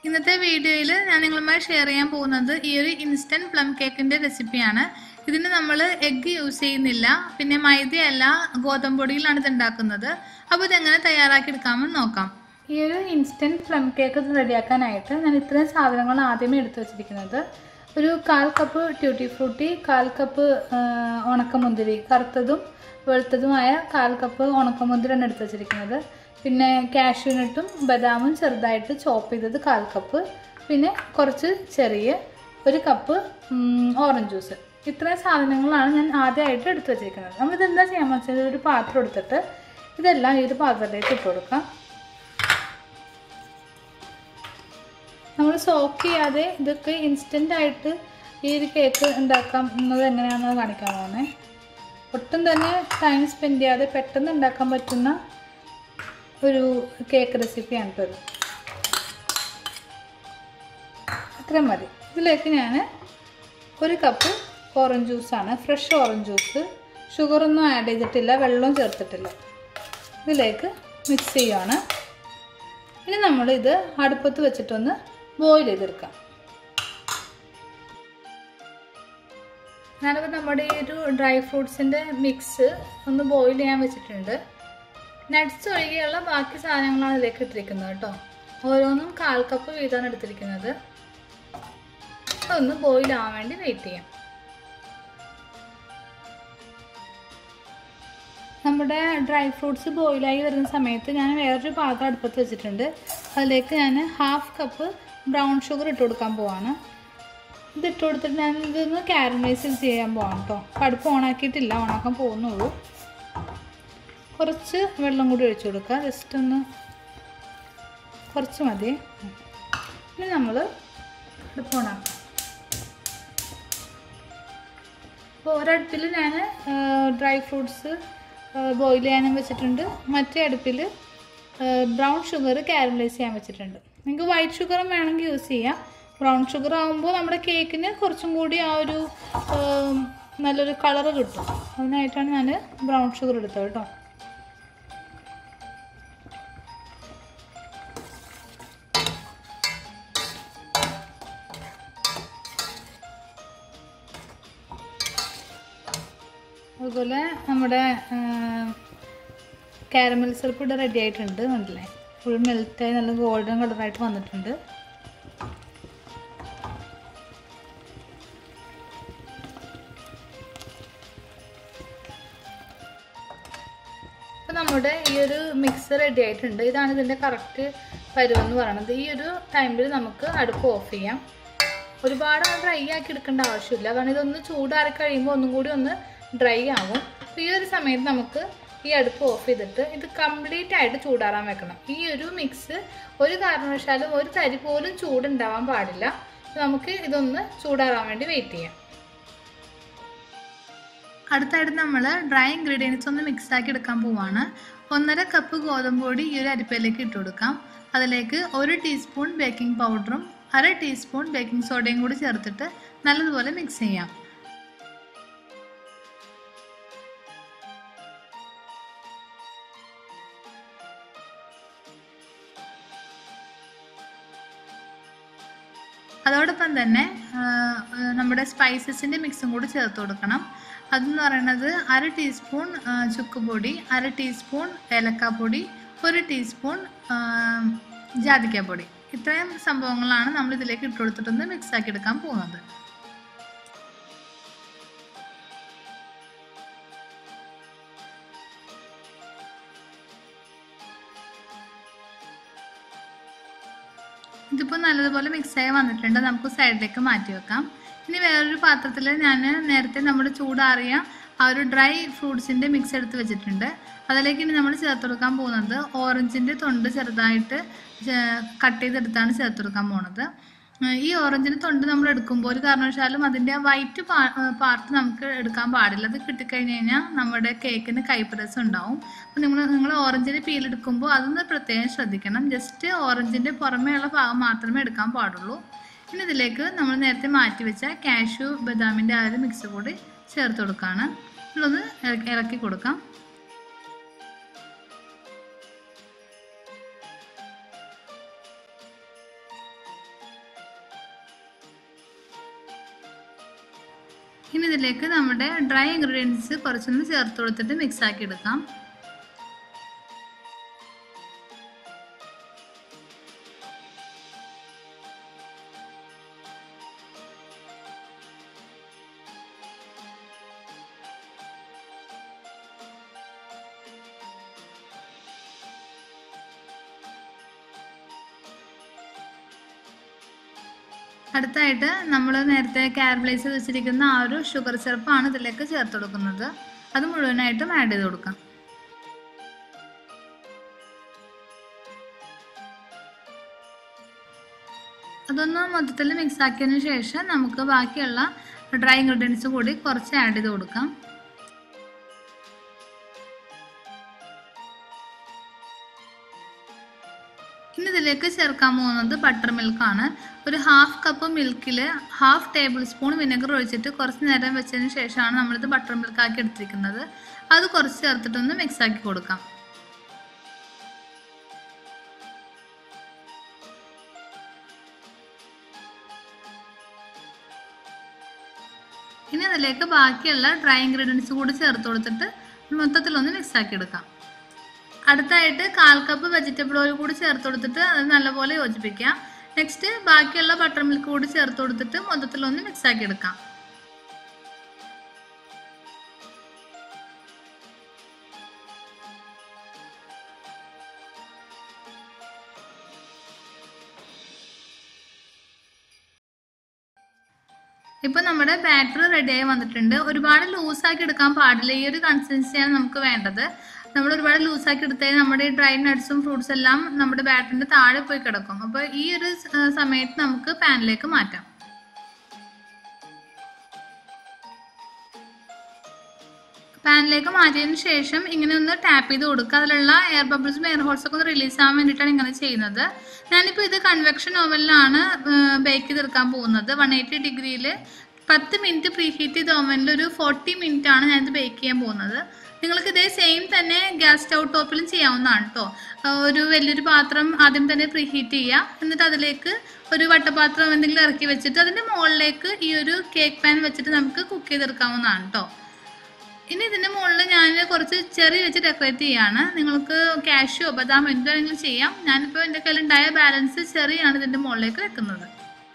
ഇന്നത്തെ വീഡിയോയിൽ ഞാൻ നിങ്ങളുമായി ഷെയർ ചെയ്യാൻ പോകുന്നത് ഈ ഒരു ഇൻസ്റ്റൻറ്റ് പ്ലം കേക്കിൻ്റെ റെസിപ്പിയാണ് ഇതിന് നമ്മൾ എഗ്ഗ് യൂസ് ചെയ്യുന്നില്ല പിന്നെ മൈദയല്ല ഗോതമ്പ് പൊടിയിലാണ് ഇത് ഉണ്ടാക്കുന്നത് അപ്പോൾ ഇതെങ്ങനെ തയ്യാറാക്കി എടുക്കാമെന്ന് നോക്കാം ഈ ഒരു ഇൻസ്റ്റൻറ്റ് പ്ലം കേക്ക് റെഡിയാക്കാനായിട്ട് ഞാൻ ഇത്രയും സാധനങ്ങൾ ആദ്യമേ എടുത്തു വെച്ചിരിക്കുന്നത് ഒരു കാൽ കപ്പ് ട്യൂട്ടി ഫ്രൂട്ടി കാൽ കപ്പ് ഉണക്കമുന്തിരി കറുത്തതും വെളുത്തതുമായ കാൽ കപ്പ് ഉണക്കമുന്തിരിയാണ് എടുത്തു വെച്ചിരിക്കുന്നത് പിന്നെ കാഷ്യൂനട്ടും ബദാമും ചെറുതായിട്ട് ചോപ്പ് ചെയ്തത് കാൽ കപ്പ് പിന്നെ കുറച്ച് ചെറിയ ഒരു കപ്പ് ഓറഞ്ച് ജ്യൂസ് ഇത്രയും സാധനങ്ങളാണ് ഞാൻ ആദ്യമായിട്ട് എടുത്തു വെച്ചിരിക്കുന്നത് നമ്മളിത് എന്താ ചെയ്യാൻ വെച്ചാൽ ഒരു പാത്രം എടുത്തിട്ട് ഇതെല്ലാം ഈ ഒരു പാത്രത്തിലേക്ക് ഇട്ട് കൊടുക്കാം നമ്മൾ സോക്ക് ചെയ്യാതെ ഇതൊക്കെ ഇൻസ്റ്റൻ്റ് ആയിട്ട് ഈ ഒരു കേക്ക് ഉണ്ടാക്കാം എന്നത് എങ്ങനെയാണെന്ന് കാണിക്കാൻ പോകുന്നത് ഒട്ടും തന്നെ ടൈം സ്പെൻഡ് ചെയ്യാതെ പെട്ടെന്ന് ഉണ്ടാക്കാൻ പറ്റുന്ന ഒരു കേക്ക് റെസിപ്പിയാണ് ഇത് അത്രയും മതി ഇതിലേക്ക് ഞാൻ ഒരു കപ്പ് ഓറഞ്ച് ജ്യൂസാണ് ഫ്രഷ് ഓറഞ്ച് ജ്യൂസ് ഷുഗറൊന്നും ആഡ് ചെയ്തിട്ടില്ല വെള്ളവും ചേർത്തിട്ടില്ല ഇതിലേക്ക് മിക്സ് ചെയ്യുകയാണ് ഇനി നമ്മളിത് അടുപ്പത്ത് വെച്ചിട്ടൊന്ന് ബോയിൽ ചെയ്തെടുക്കാം ഞാനിപ്പോൾ നമ്മുടെ ഈ ഒരു ഡ്രൈ ഫ്രൂട്ട്സിൻ്റെ മിക്സ് ഒന്ന് ബോയിൽ ചെയ്യാൻ വെച്ചിട്ടുണ്ട് നട്ട്സ് ഒഴികെയുള്ള ബാക്കി സാധനങ്ങളാണ് ഇതിലേക്ക് ഇട്ടിരിക്കുന്നത് കേട്ടോ ഓരോന്നും കാൽ കപ്പ് വീതമാണ് എടുത്തിരിക്കുന്നത് അതൊന്ന് ബോയിൽ ആവാൻ വേണ്ടി വെയിറ്റ് ചെയ്യാം നമ്മുടെ ഡ്രൈ ഫ്രൂട്ട്സ് ബോയിലായി വരുന്ന സമയത്ത് ഞാൻ വേറൊരു പാത്രം അടുപ്പത്ത് വെച്ചിട്ടുണ്ട് അതിലേക്ക് ഞാൻ ഹാഫ് കപ്പ് ബ്രൗൺ ഷുഗർ ഇട്ട് കൊടുക്കാൻ പോവാണ് ഇത് ഇട്ട് കൊടുത്തിട്ട് ഞാൻ ഇതൊന്ന് കാരമലൈസ് ചെയ്യാൻ പോവാണ് കേട്ടോ അടുപ്പ് ഓണാക്കിയിട്ടില്ല ഓണാക്കാൻ പോകുന്നുള്ളൂ കുറച്ച് വെള്ളം കൂടി ഒഴിച്ചു കൊടുക്കുക ജസ്റ്റ് ഒന്ന് കുറച്ച് മതി ഇനി നമ്മൾ അടുപ്പ് ഓണാക്കാം അപ്പോൾ ഒരടുപ്പിൽ ഞാൻ ഡ്രൈ ഫ്രൂട്ട്സ് ബോയിൽ ചെയ്യാനും വെച്ചിട്ടുണ്ട് മറ്റേ അടുപ്പിൽ ബ്രൗൺ ഷുഗർ കാരമലൈസ് ചെയ്യാൻ വെച്ചിട്ടുണ്ട് നിങ്ങൾക്ക് വൈറ്റ് ഷുഗറും വേണമെങ്കിൽ യൂസ് ചെയ്യാം ബ്രൗൺ ഷുഗർ ആകുമ്പോൾ നമ്മുടെ കേക്കിന് കുറച്ചും കൂടി ആ ഒരു നല്ലൊരു കളറ് കിട്ടും അതിനായിട്ടാണ് ഞാൻ ബ്രൗൺ ഷുഗർ എടുത്തത് കേട്ടോ അതുപോലെ നമ്മുടെ കാരമൽ സിറപ്പ് ഇവിടെ റെഡി ആയിട്ടുണ്ട് കണ്ടില്ലേ ഫുൾ മെൽറ്റായി നല്ല ഗോൾഡൻ കളറായിട്ട് വന്നിട്ടുണ്ട് അപ്പോൾ നമ്മുടെ ഈ ഒരു മിക്സ് റെഡി ആയിട്ടുണ്ട് ഇതാണ് ഇതിൻ്റെ കറക്റ്റ് പരുവെന്ന് പറയുന്നത് ഈ ഒരു ടൈമിൽ നമുക്ക് അടുപ്പ് ഓഫ് ചെയ്യാം ഒരുപാട് ഡ്രൈ ആക്കി എടുക്കേണ്ട ആവശ്യമില്ല കാരണം ഇതൊന്ന് ചൂടാറി കഴിയുമ്പോൾ ഒന്നും കൂടി ഒന്ന് ഡ്രൈ ആവും അപ്പോൾ ഈ ഒരു സമയത്ത് നമുക്ക് ഈ അടുപ്പ് ഓഫ് ചെയ്തിട്ട് ഇത് കംപ്ലീറ്റ് ആയിട്ട് ചൂടാറാൻ വെക്കണം ഈ ഒരു മിക്സ് ഒരു കാരണവശാലും ഒരു തരി പോലും ചൂടുണ്ടാവാൻ പാടില്ല നമുക്ക് ഇതൊന്ന് ചൂടാറാൻ വേണ്ടി വെയിറ്റ് ചെയ്യാം അടുത്തായിട്ട് നമ്മൾ ഡ്രൈ ഇൻഗ്രീഡിയൻസ് ഒന്ന് മിക്സ് ആക്കി എടുക്കാൻ പോവാണ് ഒന്നര കപ്പ് ഗോതമ്പ് പൊടി ഈ ഒരു അരിപ്പയിലേക്ക് ഇട്ട് കൊടുക്കാം അതിലേക്ക് ഒരു ടീസ്പൂൺ ബേക്കിംഗ് പൗഡറും അര ടീസ്പൂൺ ബേക്കിംഗ് സോഡയും കൂടി ചേർത്തിട്ട് നല്ലതുപോലെ മിക്സ് ചെയ്യാം അതോടൊപ്പം തന്നെ നമ്മുടെ സ്പൈസസിൻ്റെ മിക്സും കൂടി ചേർത്ത് കൊടുക്കണം അതെന്ന് പറയുന്നത് അര ടീസ്പൂൺ ചുക്കുപൊടി അര ടീസ്പൂൺ ഏലക്കാപ്പൊടി ഒരു ടീസ്പൂൺ ജാതിക്കാപ്പൊടി ഇത്രയും സംഭവങ്ങളാണ് നമ്മൾ ഇതിലേക്ക് ഇട്ട് കൊടുത്തിട്ടൊന്ന് മിക്സ് ആക്കി എടുക്കാൻ പോകുന്നത് ഇതിപ്പോൾ നല്ലതുപോലെ മിക്സായി വന്നിട്ടുണ്ട് നമുക്ക് സൈഡിലേക്ക് മാറ്റി വെക്കാം ഇനി വേറൊരു പാത്രത്തിൽ ഞാൻ നേരത്തെ നമ്മൾ ചൂടാറിയ ആ ഒരു ഡ്രൈ ഫ്രൂട്ട്സിൻ്റെ മിക്സ് എടുത്ത് വെച്ചിട്ടുണ്ട് അതിലേക്ക് ഇനി നമ്മൾ ചേർത്ത് കൊടുക്കാൻ പോകുന്നത് ഓറഞ്ചിൻ്റെ തൊണ്ട് ചെറുതായിട്ട് കട്ട് ചെയ്തെടുത്താണ് ചേർത്ത് കൊടുക്കാൻ പോകുന്നത് ഈ ഓറഞ്ചിൻ്റെ തൊണ്ട് നമ്മൾ എടുക്കുമ്പോൾ ഒരു കാരണവശാലും അതിൻ്റെ വൈറ്റ് പാർട്ട് നമുക്ക് എടുക്കാൻ പാടില്ല അത് കിട്ടിക്കഴിഞ്ഞ് കഴിഞ്ഞാൽ നമ്മുടെ കേക്കിന് കൈപ്രസം ഉണ്ടാവും അപ്പോൾ നിങ്ങൾ നിങ്ങൾ ഓറഞ്ചിൻ്റെ പീൽ എടുക്കുമ്പോൾ അതൊന്ന് പ്രത്യേകം ശ്രദ്ധിക്കണം ജസ്റ്റ് ഓറഞ്ചിൻ്റെ പുറമേയുള്ള ഭാഗം മാത്രമേ എടുക്കാൻ പാടുള്ളൂ ഇനി ഇതിലേക്ക് നമ്മൾ നേരത്തെ മാറ്റി വെച്ച കാഷ്യൂ ബദാമിൻ്റെ ആ ഒരു മിക്സ് കൂടി ചേർത്ത് കൊടുക്കുകയാണ് ഇതൊന്ന് ഇളക്കി കൊടുക്കാം ഇനി ഇതിലേക്ക് നമ്മുടെ ഡ്രൈ ഇൻഗ്രീഡിയൻസ് കുറച്ചൊന്ന് ചേർത്ത് കൊടുത്തിട്ട് മിക്സ് ആക്കി എടുക്കാം അടുത്തായിട്ട് നമ്മൾ നേരത്തെ കാരമലൈസ് ചെയ്ത് വെച്ചിരിക്കുന്ന ആ ഒരു ഷുഗർ സിറപ്പാണ് ഇതിലേക്ക് ചേർത്ത് കൊടുക്കുന്നത് അത് മുഴുവനായിട്ടും ആഡ് ചെയ്ത് കൊടുക്കാം അതൊന്ന് മൊത്തത്തിൽ മിക്സ് ആക്കിയതിന് ശേഷം നമുക്ക് ബാക്കിയുള്ള ഡ്രൈ ഇൻഗ്രീഡിയൻസ് കൂടി കുറച്ച് ആഡ് ചെയ്ത് കൊടുക്കാം ഇനി ഇതിലേക്ക് ചേർക്കാൻ പോകുന്നത് ബട്ടർ മിൽക്കാണ് ഒരു ഹാഫ് കപ്പ് മിൽക്കിൽ ഹാഫ് ടേബിൾ സ്പൂൺ വിനെഗർ ഒഴിച്ചിട്ട് കുറച്ച് നേരം വെച്ചതിന് ശേഷമാണ് നമ്മളിത് ബട്ടർ മിൽക്കാക്കി എടുത്തിരിക്കുന്നത് അത് കുറച്ച് ചേർത്തിട്ടൊന്ന് മിക്സ് ആക്കി കൊടുക്കാം ഇനി അതിലേക്ക് ബാക്കിയുള്ള ഡ്രൈ ഇൻഗ്രീഡിയൻസ് കൂടി ചേർത്ത് കൊടുത്തിട്ട് മൊത്തത്തിലൊന്ന് മിക്സ് ആക്കി എടുക്കാം അടുത്തായിട്ട് കാൽ കപ്പ് വെജിറ്റബിൾ ഓയിൽ കൂടി ചേർത്ത് കൊടുത്തിട്ട് അത് നല്ലപോലെ യോജിപ്പിക്കാം നെക്സ്റ്റ് ബാക്കിയുള്ള ബട്ടർ മിൽക്ക് കൂടി ചേർത്ത് കൊടുത്തിട്ട് മൊത്തത്തിലൊന്ന് മിക്സ് ആക്കി എടുക്കാം ഇപ്പൊ നമ്മുടെ ബാറ്റർ റെഡിയായി വന്നിട്ടുണ്ട് ഒരുപാട് ലൂസാക്കി എടുക്കാൻ പാടില്ല ഈ ഒരു കൺസിസ്റ്റൻസിയാണ് നമുക്ക് വേണ്ടത് നമ്മൾ ഒരുപാട് ലൂസാക്കി എടുത്താൽ നമ്മുടെ ഈ ഡ്രൈ നട്ട്സും ഫ്രൂട്ട്സ് എല്ലാം നമ്മുടെ ബാറ്ററിന്റെ താഴെ പോയി കിടക്കും അപ്പോൾ ഈ ഒരു സ- സമയത്ത് നമുക്ക് പാനിലേക്ക് മാറ്റാം പാനിലേക്ക് മാറ്റിയതിന് ശേഷം ഇങ്ങനെ ഒന്ന് ടാപ്പ് ചെയ്ത് കൊടുക്കുക അതിലുള്ള എയർ ബബിൾസും എയർ ഹോൾസ് ഒക്കെ ഒന്ന് റിലീസ് ആവാൻ വേണ്ടിയിട്ടാണ് ഇങ്ങനെ ചെയ്യുന്നത് ഞാനിപ്പോൾ ഇത് കൺവെക്ഷൻ ഓവനിലാണ് ബേക്ക് ചെയ്തെടുക്കാൻ പോകുന്നത് വൺ എയ്റ്റി ഡിഗ്രിയിൽ പത്ത് മിനിറ്റ് പ്രീ ഹീറ്റ് ചെയ്ത ഓവനിൽ ഒരു ഫോർട്ടി മിനിറ്റ് ആണ് ഞാനിത് ബേക്ക് ചെയ്യാൻ പോകുന്നത് നിങ്ങൾക്ക് ഇതേ സെയിം തന്നെ ഗ്യാസ് സ്റ്റൗ ടോപ്പിലും ചെയ്യാവുന്നതാണ് കേട്ടോ ഒരു വലിയൊരു പാത്രം ആദ്യം തന്നെ പ്രീ ഹീറ്റ് ചെയ്യുക എന്നിട്ട് അതിലേക്ക് ഒരു വട്ടപാത്രം എന്തെങ്കിലും ഇറക്കി വെച്ചിട്ട് അതിൻ്റെ മുകളിലേക്ക് ഈ ഒരു കേക്ക് പാൻ വെച്ചിട്ട് നമുക്ക് കുക്ക് ചെയ്തെടുക്കാവുന്നതാണ് കേട്ടോ ഇനി ഇതിന്റെ മുകളിൽ ഞാൻ കുറച്ച് ചെറി വെച്ച് ഡെക്കറേറ്റ് ചെയ്യാണ് നിങ്ങൾക്ക് കാഷ്യോ ബദാം എന്ത് വേണമെങ്കിലും ചെയ്യാം ഞാനിപ്പോൾ എൻ്റെ കയ്യിലുണ്ടായ ബാലൻസ് ചെറിയാണ് ഇതിന്റെ മുകളിലേക്ക് വെക്കുന്നത്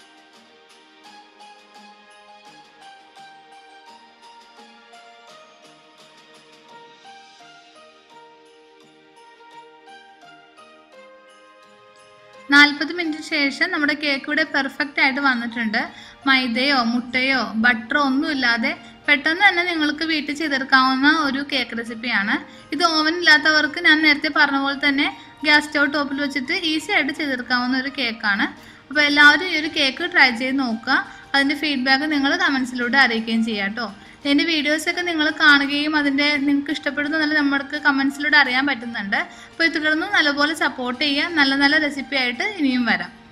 നാൽപ്പത് മിനിറ്റിന് ശേഷം നമ്മുടെ കേക്ക് ഇവിടെ പെർഫെക്റ്റ് ആയിട്ട് വന്നിട്ടുണ്ട് മൈദയോ മുട്ടയോ ബട്ടറോ ഒന്നുമില്ലാതെ പെട്ടെന്ന് തന്നെ നിങ്ങൾക്ക് വീട്ടിൽ ചെയ്തെടുക്കാവുന്ന ഒരു കേക്ക് റെസിപ്പിയാണ് ഇത് ഓവൻ ഇല്ലാത്തവർക്ക് ഞാൻ നേരത്തെ പറഞ്ഞ പോലെ തന്നെ ഗ്യാസ് സ്റ്റൗ ടോപ്പിൽ വെച്ചിട്ട് ഈസി ആയിട്ട് ചെയ്തെടുക്കാവുന്ന ഒരു കേക്കാണ് അപ്പോൾ എല്ലാവരും ഈ ഒരു കേക്ക് ട്രൈ ചെയ്ത് നോക്കുക അതിൻ്റെ ഫീഡ്ബാക്ക് നിങ്ങൾ കമൻസിലൂടെ അറിയിക്കുകയും ചെയ്യാം കേട്ടോ എൻ്റെ വീഡിയോസൊക്കെ നിങ്ങൾ കാണുകയും അതിൻ്റെ നിങ്ങൾക്ക് ഇഷ്ടപ്പെടുന്ന നല്ല നമ്മൾക്ക് കമൻസിലൂടെ അറിയാൻ പറ്റുന്നുണ്ട് അപ്പോൾ ഇത് തുടർന്ന് നല്ലപോലെ സപ്പോർട്ട് ചെയ്യുക നല്ല നല്ല റെസിപ്പി ആയിട്ട് ഇനിയും വരാം